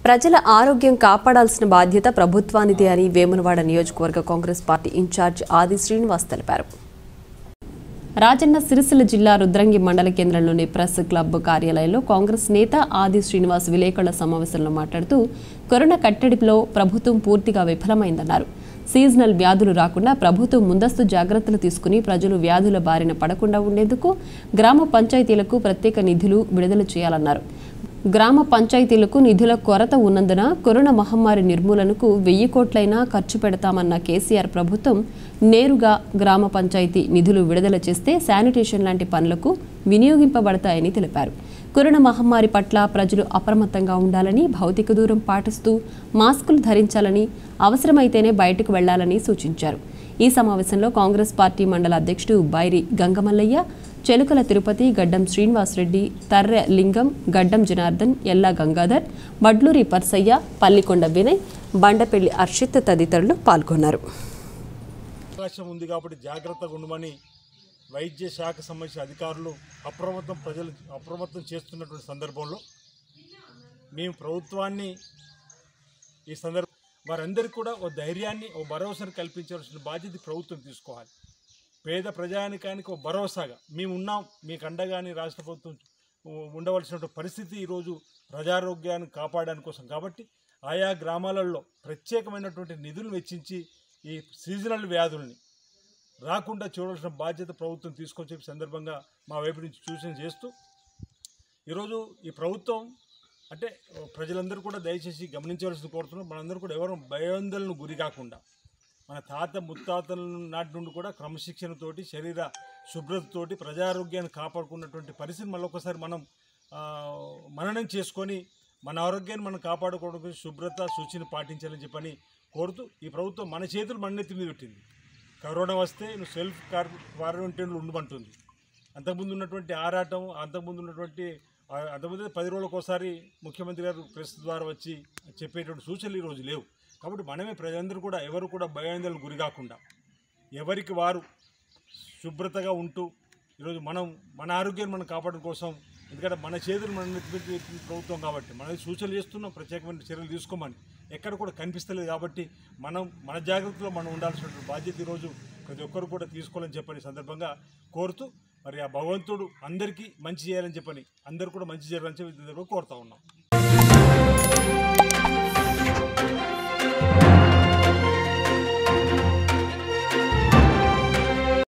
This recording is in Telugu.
ప్రజల ఆరోగ్యం కాపాడాల్సిన బాధ్యత ప్రభుత్వానిదే అని వేములవాడ నియోజకవర్గ కాంగ్రెస్ పార్టీ ఇన్ఛార్జ్ ఆది శ్రీనివాస్ తెలిపారు రాజన్న సిరిసిల్ల జిల్లా రుద్రంగి మండల కేంద్రంలోని ప్రెస్ క్లబ్ కార్యాలయంలో కాంగ్రెస్ నేత ఆది శ్రీనివాస్ విలేకరుల సమావేశంలో మాట్లాడుతూ కరోనా కట్టడిలో ప్రభుత్వం పూర్తిగా విఫలమైందన్నారు సీజనల్ వ్యాధులు రాకుండా ప్రభుత్వం ముందస్తు జాగ్రత్తలు తీసుకుని ప్రజలు వ్యాధుల బారిన పడకుండా ఉండేందుకు గ్రామ పంచాయతీలకు ప్రత్యేక నిధులు విడుదల చేయాలన్నారు గ్రామ పంచాయతీలకు నిధుల కొరత ఉన్నందున కరోనా మహమ్మారి నిర్మూలనకు వెయ్యి కోట్లైనా ఖర్చు పెడతామన్న కేసీఆర్ ప్రభుత్వం నేరుగా గ్రామ పంచాయతీ నిధులు విడుదల చేస్తే శానిటేషన్ లాంటి పనులకు వినియోగింపబడతాయని తెలిపారు కరోనా మహమ్మారి పట్ల ప్రజలు అప్రమత్తంగా ఉండాలని భౌతిక దూరం పాటిస్తూ మాస్కులు ధరించాలని అవసరమైతేనే బయటకు వెళ్లాలని సూచించారు ఈ సమావేశంలో కాంగ్రెస్ పార్టీ మండల అధ్యక్షుడు బైరి గంగమల్లయ్య చెలుకల తిరుపతి గడ్డం శ్రీనివాసరెడ్డి తర్రె లింగం గడ్డం జనార్దన్ ఎల్లా గంగాధర్ వడ్లూరి పర్సయ్య పల్లికొండ వినయ్ బండపెల్లి అర్షిత్ తదితరులు పాల్గొన్నారు అవకాశం ఉంది కాబట్టి జాగ్రత్తగా ఉండమని వైద్య శాఖ సంబంధించిన అధికారులు అప్రమత్తం ప్రజలు అప్రమత్తం చేస్తున్నటువంటి సందర్భంలో మేము ప్రభుత్వాన్ని ఈ సందర్భం వారందరికీ కూడా ఓ ధైర్యాన్ని ఓ భరోసాను కల్పించాల్సిన బాధ్యత ప్రభుత్వం తీసుకోవాలి పేద ప్రజానికానికి ఓ భరోసాగా మేము ఉన్నాం మీకు అండగాని రాష్ట్ర ప్రభుత్వం ఉ- ఉండవలసిన పరిస్థితి ఈరోజు ప్రజారోగ్యాన్ని కాపాడడానికి కోసం కాబట్టి ఆయా గ్రామాలలో ప్రత్యేకమైనటువంటి నిధులు వెచ్చించి ఈ సీజనల్ వ్యాధుల్ని రాకుండా చూడాల్సిన బాధ్యత ప్రభుత్వం తీసుకొని చెప్పి సందర్భంగా మా వైపు నుంచి సూచన చేస్తూ ఈరోజు ఈ ప్రభుత్వం అంటే ప్రజలందరూ కూడా దయచేసి గమనించవలసింది కోరుతున్నాం మనందరూ కూడా ఎవరు భయాందోళనకు గురి కాకుండా మన తాత ముత్తాతల నాటి నుండి కూడా క్రమశిక్షణతోటి శరీర శుభ్రతతోటి ప్రజారోగ్యాన్ని కాపాడుకున్నటువంటి పరిస్థితి మళ్ళొకసారి మనం ఆ, మననం చేసుకొని మన ఆరోగ్యాన్ని మనం కాపాడుకోవడం కోసం శుభ్రత సూచన పాటించాలని చెప్పని కోరుతూ ఈ ప్రభుత్వం మన చేతులు మన నెత్తి మీద పెట్టింది కరోనా వస్తే నువ్వు సెల్ఫ్ కార్ క్వారంటైన్లో ఉండమంటుంది అంతకుముందు ఉన్నటువంటి ఆరాటం అంతకుముందు ఉన్నటువంటి ఆ, అంతకుముందు పది రోజులకు ఒకసారి ముఖ్యమంత్రి గారు ప్రెస్ ద్వారా వచ్చి చెప్పేటువంటి సూచనలు ఈరోజు లేవు కాబట్టి మనమే ప్రజలందరూ కూడా ఎవరు కూడా భయాందోళనకు గురి కాకుండా ఎవరికి వారు శుభ్రతగా ఉంటూ ఈరోజు మనం మన ఆరోగ్యాన్ని మనం కాపాడడం కోసం ఎందుకంటే మన చేతులు మన నెత్తి మీద పెట్టిన ప్రభుత్వం కాబట్టి మనం సూచనలు చేస్తున్నాం ప్రత్యేకమైన చర్యలు తీసుకోమని ఎక్కడ కూడా కనిపిస్తలేదు కాబట్టి మనం మన జాగ్రత్తలో మనం ఉండాల్సిన బాధ్యత ఈరోజు ప్రతి ఒక్కరు కూడా తీసుకోవాలని చెప్పని సందర్భంగా కోరుతూ మరి ఆ భగవంతుడు అందరికీ మంచి చేయాలని చెప్పని అందరూ కూడా మంచి చేయాలని చెప్పి ఈ సందర్భంగా కోరుతా ఉన్నాం